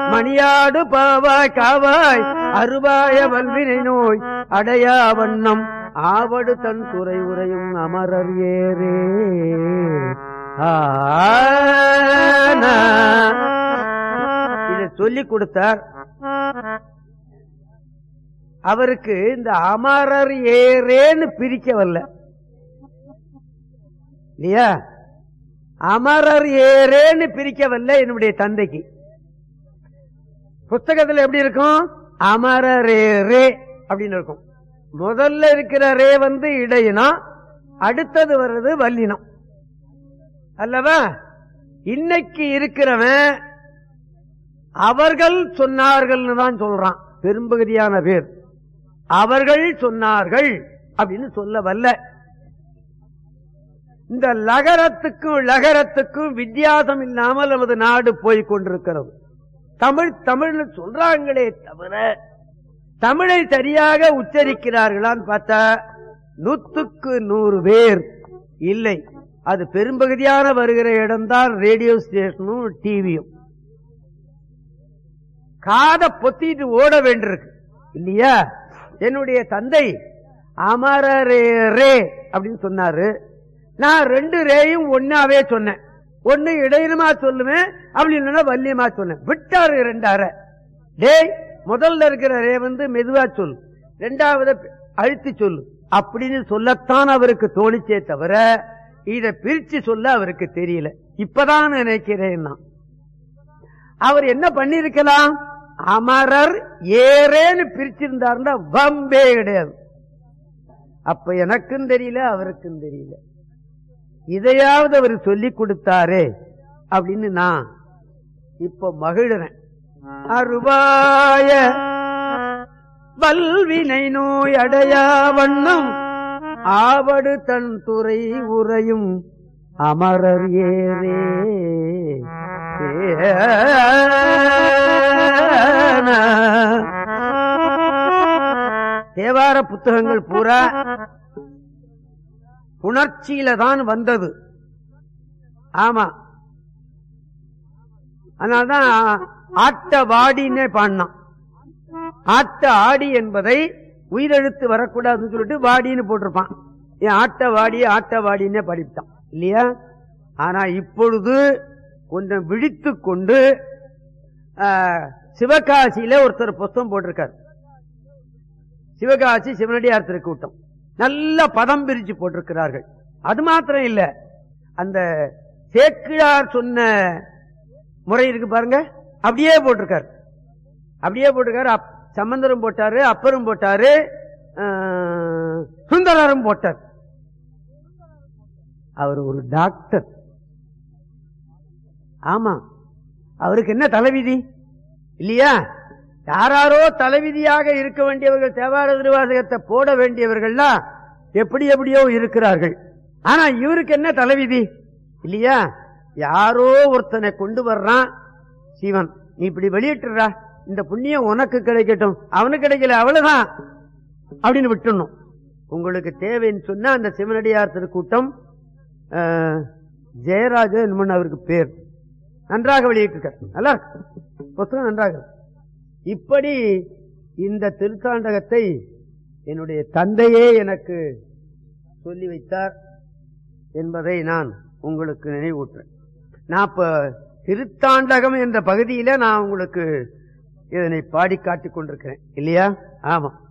மணியாடு பாவாய் காவாய் அருவாய வல்வினை நோய் அடையா வண்ணம் ஆவடு தன் துறை உரையும் அமரர் ஏரே ஆனா. இதை சொல்லிக் கொடுத்தார் அவருக்கு இந்த அமரர் ஏரேன்னு பிரிக்க வரல இல்லையா அமரர் ஏரேன்னு பிரிக்க வரல என்னுடைய தந்தைக்கு புஸ்தகத்துல எப்படி இருக்கும் அமரரே ரே அப்படின்னு இருக்கும் முதல்ல இருக்கிற ரே வந்து இடையினம் அடுத்தது வர்றது வல்லினம் அல்லவா இன்னைக்கு இருக்கிறவன் அவர்கள் சொன்னார்கள்னு தான் சொல்றான் பெரும்பகுதியான பேர் அவர்கள் சொன்னார்கள் அப்படின்னு சொல்ல வல்ல இந்த லகரத்துக்கும் லகரத்துக்கும் வித்தியாசம் இல்லாமல் நமது நாடு போய் கொண்டிருக்கிறது தமிழ் தமிழ்னு சொல்றாங்களே தவிர தமிழை சரியாக உச்சரிக்கிறார்களான்னு பார்த்தா நூத்துக்கு நூறு பேர் இல்லை அது பெரும்பகுதியான வருகிற இடம்தான் ரேடியோ ஸ்டேஷனும் டிவியும் காதை பொத்திட்டு ஓட வேண்டியிருக்கு இல்லையா என்னுடைய தந்தை அமரரே ரே அப்படின்னு சொன்னாரு நான் ரெண்டு ரேயும் ஒன்னாவே சொன்னேன் ஒன்னு இடையிலுமா சொல்லுவேன் அப்படி இல்லைன்னா வல்லியமா சொன்னேன் விட்டாரு ரெண்டு அரை டேய் முதல்ல இருக்கிற ரே வந்து மெதுவா சொல்லு ரெண்டாவது அழுத்தி சொல்லு அப்படின்னு சொல்லத்தான் அவருக்கு தோணிச்சே தவிர இத பிரிச்சு சொல்ல அவருக்கு தெரியல இப்பதான் நினைக்கிறேன் நான் அவர் என்ன பண்ணிருக்கலாம் அமரர் ஏறேன்னு பிரிச்சிருந்தாருன்னா வம்பே கிடையாது அப்ப எனக்கும் தெரியல அவருக்கும் தெரியல இதையாவது அவர் சொல்லிக் கொடுத்தாரே அப்படின்னு நான் இப்ப மகிழ்றேன் அருவாய வல்வினை நோய் அடையா வண்ணம் ஆவடு தன் துறை உரையும் அமரர் ஏரே தேவார புத்தகங்கள் பூரா உணர்ச்சியில தான் வந்தது ஆமா அதனால்தான் ஆட்ட வாடின்னே பாடினான் ஆட்ட ஆடி என்பதை உயிரெழுத்து வரக்கூடாதுன்னு சொல்லிட்டு வாடின்னு போட்டிருப்பான் ஏன் ஆட்ட வாடி ஆட்ட வாடின்னே படித்தான் இல்லையா ஆனா இப்பொழுது கொஞ்சம் விழித்து கொண்டு ஆ, சிவகாசியில ஒருத்தர் புஸ்தகம் போட்டிருக்கார் சிவகாசி சிவனடியார் திருக்கூட்டம் நல்ல பதம் பிரிச்சு போட்டிருக்கிறார்கள் அது மாத்திரம் இல்ல அந்த சேக்கிழார் சொன்ன முறை இருக்கு பாருங்க அப்படியே போட்டிருக்காரு அப்படியே போட்டிருக்காரு அப்- சம்பந்தரும் போட்டாரு அப்பரும் போட்டாரு ஆ, சுந்தரரும் போட்டார் அவர் ஒரு டாக்டர் ஆமா அவருக்கு என்ன தலைவிதி இல்லையா யாராரோ தலைவிதியாக இருக்க வேண்டியவர்கள் தேவார திருவாசகத்தை போட வேண்டியவர்கள்லாம் எப்படி எப்படியோ இருக்கிறார்கள் ஆனா இவருக்கு என்ன தலைவிதி இல்லையா யாரோ ஒருத்தனை கொண்டு வர்றான் சிவன் நீ இப்படி வெளியிட்டுறா இந்த புண்ணியம் உனக்கு கிடைக்கட்டும் அவனுக்கு கிடைக்கல அவ்வளவுதான் அப்படின்னு விட்டுணும் உங்களுக்கு தேவைன்னு சொன்னா அந்த சிவனடியார் திருக்கூட்டம் அஹ், ஜெயராஜ என்னமோ அவருக்கு பேர் நன்றாக வெளியிட்டிருக்கார் நல்லா இருக்கு புத்தகம் நன்றாக இருக்கு. இப்படி இந்த திருத்தாண்டகத்தை என்னுடைய தந்தையே எனக்கு சொல்லி வைத்தார் என்பதை நான் உங்களுக்கு நினைவூட்டுறேன் நான் இப்ப திருத்தாண்டகம் என்ற பகுதியில நான் உங்களுக்கு இதனை பாடி காட்டிக் கொண்டிருக்கிறேன் இல்லையா ஆமா